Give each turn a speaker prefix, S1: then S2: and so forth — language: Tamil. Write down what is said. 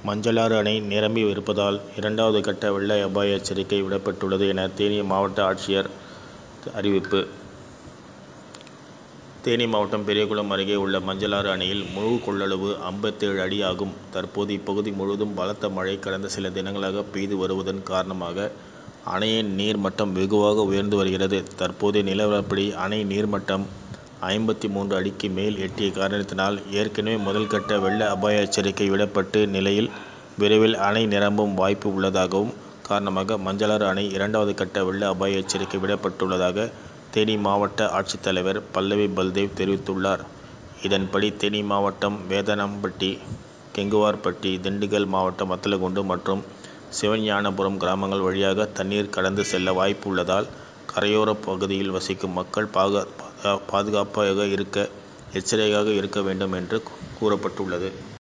S1: மஞ்சளாறு அணை நிரம்பி இருப்பதால் இரண்டாவது கட்ட வெள்ள அபாய எச்சரிக்கை விடப்பட்டுள்ளது என தேனி மாவட்ட ஆட்சியர் அறிவிப்பு தேனி மாவட்டம் பெரியகுளம் அருகே உள்ள மஞ்சளாறு அணையில் முழு கொள்ளளவு ஐம்பத்தேழு அடி ஆகும். தற்போது இப்பகுதி முழுவதும் பலத்த மழை கடந்த சில தினங்களாக பெய்து வருவதன் காரணமாக அணையின் நீர்மட்டம் வெகுவாக உயர்ந்து வருகிறது. தற்போதைய நிலவரப்படி அணை நீர்மட்டம் ஐம்பத்து மூன்று அடிக்கு மேல் எட்டிய காரணத்தினால் ஏற்கனவே முதல் கட்ட வெள்ள அபாய எச்சரிக்கை விடப்பட்ட நிலையில் விரைவில் அணை நிரம்பும் வாய்ப்பு உள்ளதாகவும் காரணமாக மஞ்சளாறு அணை இரண்டாவது கட்ட வெள்ள அபாய எச்சரிக்கை விடப்பட்டுள்ளதாக தேனி மாவட்ட ஆட்சித்தலைவர் பல்லவி பல்தேவ் தெரிவித்துள்ளார். இதன்படி தேனி மாவட்டம் வேதனம்பட்டி கெங்குவார்பட்டி திண்டுக்கல் மாவட்டம் வத்தலக்குண்டு மற்றும் சிவஞானபுரம் கிராமங்கள் வழியாக தண்ணீர் கடந்து செல்ல வாய்ப்பு உள்ளதால் கரையோர பகுதியில் வசிக்கும் மக்கள் பாதுகாப்பாக இருக்க எச்சரிக்கையாக இருக்க வேண்டும் என்று கூறப்பட்டுள்ளது.